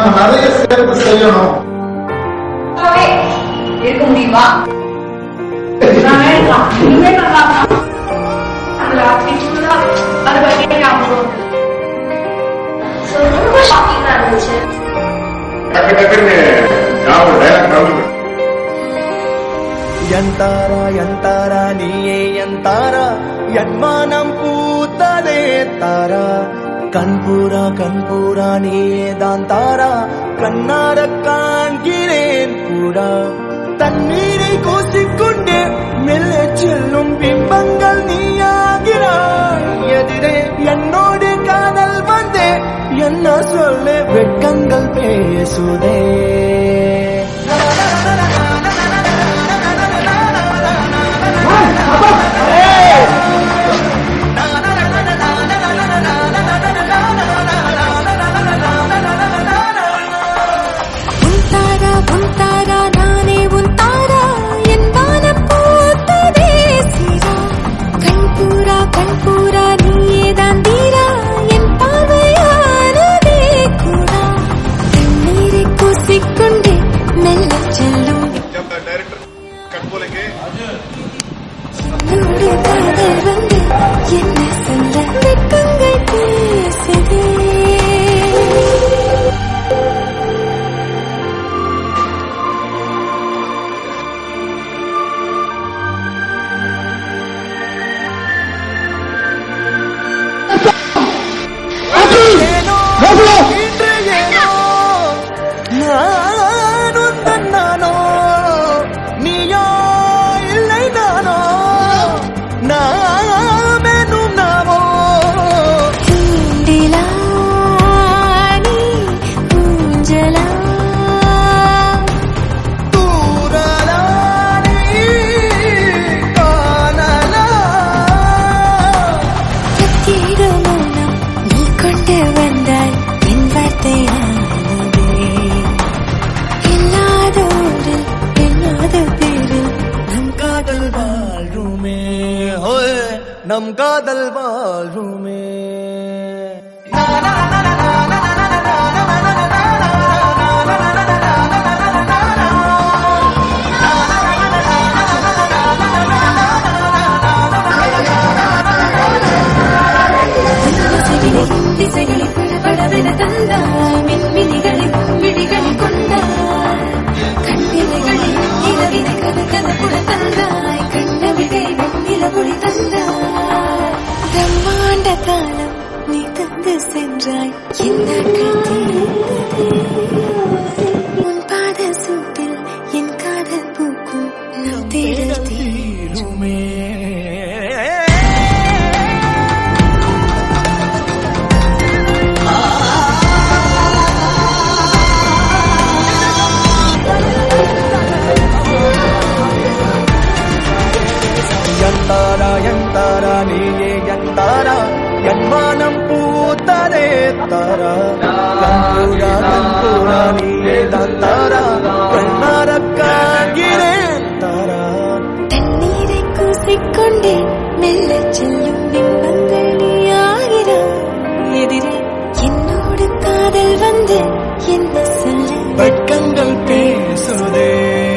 நம்ம நிறைய சேர்த்து செய்யணும் சும்மாவே இருக்க முடியுமா நான் இருக்கலாம் இனிமே நல்லா இருக்கலாம். அந்த ராத்திரி ஃபுல்லா அதை பத்தி ஞாபகம் வருது. So, ரொம்ப ஷாக்கிங்கா இருந்துச்சு டக்கு டக்குன்னு ஞாபகம் டைலாக் மறந்து ಎಂತಾರ ಎಂತಾರ ನೀಯೇ ಎಂತಾರ ಯನ್ಮಾನಂ பூத்ததே தாரா கண்பூரா கண்பூரா நீயே தான் தாரா கண்ணார காண்கிறேன் பூரா தண்ணீரை கூசிக்கொண்டே மெல்ல செல்லும் பிம்பங்கள் நீயாகிறாய் எதிரே என்னோடு காதல் வந்தே என்ன சொல்ல வெட்கங்கள் பேசுதே உன்தாரா உன்தாரா நானே உன்தாரா என் வானம் பூத்ததே சீரா கண்பூரா கண்பூரா நீயே தான் தீரா என் பார்வையானதே கூடா தண்ணீரை கூசிக்கொண்டே மெல்ல செல்லும் டைரக்டர் கண்போலைக்கு என்னோடு காதல் வந்து என்ன சொல்ல வெட்கங்கள் பேசுதே ஏனோ இன்று ஏனோ நானும் தன்னானோ நீயோ இல்லை நானோ நாமெனும் நாமோ தூண்டிலா நீ ஊஞ்சலா தூரலானி காணலா சத்திர மௌனம் நீ கொண்டு வந்தாய் என் வார்த்தை ஆனதே இல்லாத ஊரில் இல்லாத பேரில் நம் காதல் வாழ்வுமே ஹோய் நம் காதல் வாழ்வுமே திசைகளில் திசைகளில் படபடவென தந்தாய் மின்மினிகளில் விழிகளில் கொண்டாய் கண்ணிலைகளில் இரவினை கத கத புட தந்தாய் கண்ணவிகை வெண்ணில புடி தந்தாய் பிரம்மாண்ட காலம் நீ தந்து சென்றாய் என் நாட்கள் தீர்ந்ததே உன் பாத சூட்டில் என் காதல் பூக்கும் நம் தேடல் தீரும் தீருமே ಎಂತಾರ ಎಂತಾರ ನೀಯೇ ಎಂತಾರ ಯನ್ಮಾನಂ பூத்ததே தாரா கண்பூரா கண்பூரா நீயே தான் தாரா கண்ணார காண்கிறேன் தாரா தண்ணீரை கூசிக்கொண்டே மெல்ல செல்லும் பிம்பங்கள் நீயாகிறாய் எதிரே என்னோடு காதல் வந்து என்ன சொல்ல வெட்கங்கள் பேசுதே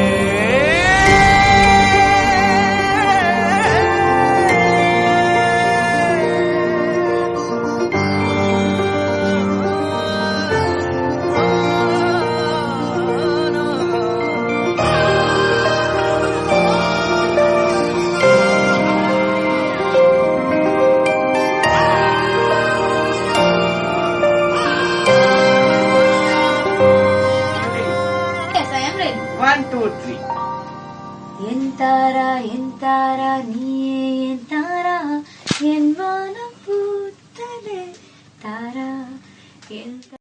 Yes, I am ready. One, two, three. என் தாரா என் தாரா நீயே என் தாரா என் வானம் பூத்ததே தாரா என்